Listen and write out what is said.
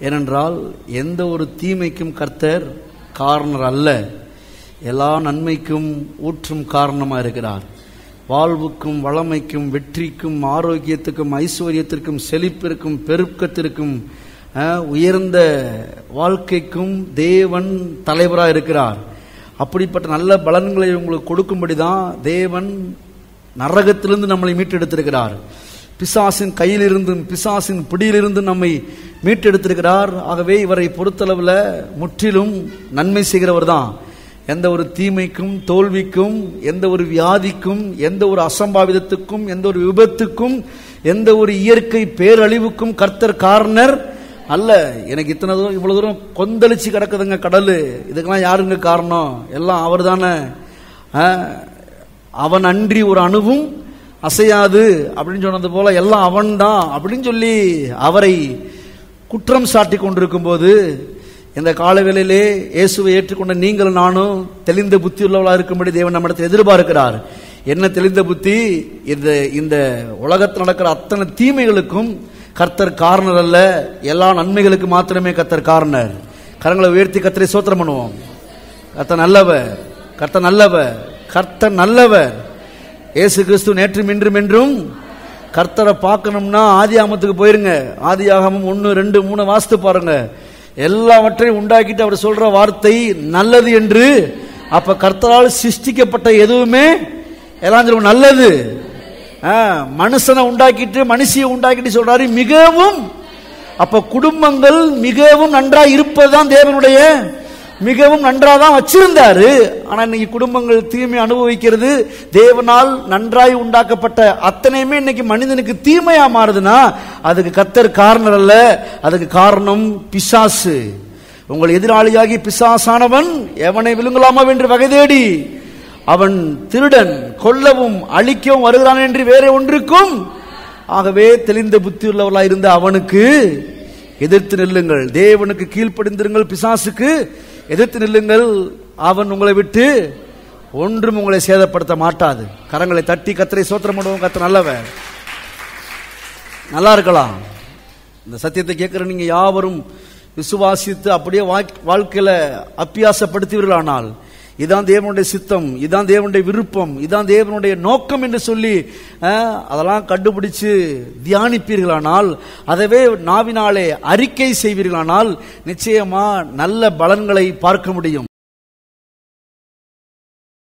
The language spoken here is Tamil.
ஏனென்றால் எந்த ஒரு தீமைக்கும் கர்த்தர் காரணர் அல்ல எல்லா நன்மைக்கும் ஊற்றும் காரணமா இருக்கிறார் வாழ்வுக்கும் வளமைக்கும் வெற்றிக்கும் ஆரோக்கியத்துக்கும் ஐஸ்வர்யத்திற்கும் செழிப்பிற்கும் பெருக்கத்திற்கும் அஹ், உயர்ந்த வாழ்க்கைக்கும் தேவன் தலைவராக இருக்கிறார் அப்படிப்பட்ட நல்ல பலன்களை உங்களுக்கு கொடுக்கும்படி தான் தேவன் நரகத்திலிருந்து நம்மளை மீட்டெடுத்திருக்கிறார் பிசாசின் கையிலிருந்தும் பிசாசின் பிடியிலிருந்தும் நம்மை மீட்டெடுத்திருக்கிறார் ஆகவே இவரை பொறுத்தளவில் முற்றிலும் நன்மை செய்கிறவர் தான் எந்த ஒரு தீமைக்கும் தோல்விக்கும் எந்த ஒரு வியாதிக்கும் எந்த ஒரு அசம்பாவிதத்துக்கும் எந்த ஒரு விபத்துக்கும் எந்த ஒரு இயற்கை பேரழிவுக்கும் கர்த்தர் காரணர் அல்ல எனக்கு இத்தனை தூரம் இவ்வளவு தூரம் கொந்தளிச்சு கிடக்குதுங்க கடல் இதுக்கெல்லாம் யாருங்க காரணம் எல்லாம் அவர் தானே அவன் அன்றி ஒரு அணுவும் அசையாது அப்படின்னு சொன்னது போல எல்லாம் அவன்தான் அப்படின்னு சொல்லி அவரை குற்றம் சாட்டி கொண்டிருக்கும் போது இந்த காலவேளையிலே இயேசுவை ஏற்றுக்கொண்ட நீங்களும் நானும் தெளிந்த புத்தி உள்ளவளா இருக்கும்படி தேவன் நம்மிடத்தில் எதிர்பார்க்கிறார் என்ன தெளிந்த புத்தி இந்த இந்த உலகத்தில் நடக்கிற அத்தனை தீமைகளுக்கும் கர்த்தர் காரணர் அல்ல எல்லா நன்மைகளுக்கு மாத்திரமே கர்த்தர் காரணர் கரங்களை உயர்த்தி கர்த்தரை சோத்திரம் பண்ணுவோம் கர்த்தர் நல்லவர் கர்த்தர் நல்லவர் கர்த்தர் நல்லவர் இயேசு கிறிஸ்து நேற்றும் இன்றும் என்றும் கர்த்தரை பார்க்கணும்னா ஆதி ஆமத்துக்கு போயிருங்க ஆதி ஆகமம் ஒன்று ரெண்டு மூணு வாசித்து பாருங்க எல்லாவற்றையும் உண்டாக்கிட்டு அவர் சொல்ற வார்த்தை நல்லது என்று அப்ப கர்த்தரால் சிருஷ்டிக்கப்பட்ட எதுவுமே எல்லாம் சொல்லுவோம் நல்லது ஆ, மனுஷனை உண்டாக்கிட்டு மனுஷியை உண்டாக்கிட்டு சொல்றாரு மிகவும் அப்ப குடும்பங்கள் மிகவும் நன்றா இருப்பதுதான் தேவனுடைய மிகவும் நன்றா தான் வச்சிருந்தாரு ஆனா இன்னைக்கு குடும்பங்கள் தீமை அனுபவிக்கிறது தேவனால் நன்றாய் உண்டாக்கப்பட்ட அத்தனையுமே இன்னைக்கு மனிதனுக்கு தீமையா மாறுதுன்னா அதுக்கு கத்தர் காரணம் அல்ல அதுக்கு காரணம் பிசாசு உங்கள் எதிராளியாகி பிசாசானவன் எவனை விழுங்கலாமா என்று வகை தேடி அவன் திருடன் கொல்லவும் அழிக்கவும் வருகிறான் என்று வேற ஒன்றுக்கும் ஆகவே தெளிந்த புத்தி உள்ளவர்களாக இருந்த அவனுக்கு எதிர்த்து நில்லுங்கள் தேவனுக்கு கீழ்ப்படிந்திருங்கள் பிசாசுக்கு எதிர்த்து நில்லுங்கள் அவன் உங்களை விட்டு ஒன்றும் உங்களை சேதப்படுத்த மாட்டாது கரங்களை தட்டி கத்தரை சோத்திரம் பண்ணுவோம் கத்த நல்லவன் நல்லா இருக்கலாம் இந்த சத்தியத்தை கேட்கிற நீங்க யாவரும் விசுவாசித்து அப்படியே வாழ்- வாழ்க்கையில அப்பியாசப்படுத்துவீர்களானால் இதான் தேவனுடைய சித்தம் இதான் தேவனுடைய விருப்பம் இதான் தேவனுடைய நோக்கம் என்று சொல்லி அஹ், அதெல்லாம் கண்டுபிடிச்சு தியானிப்பீர்களானால் அதவே நாவினாலே அறிக்கை செய்வீர்களானால் நிச்சயமா நல்ல பலன்களை பார்க்க முடியும்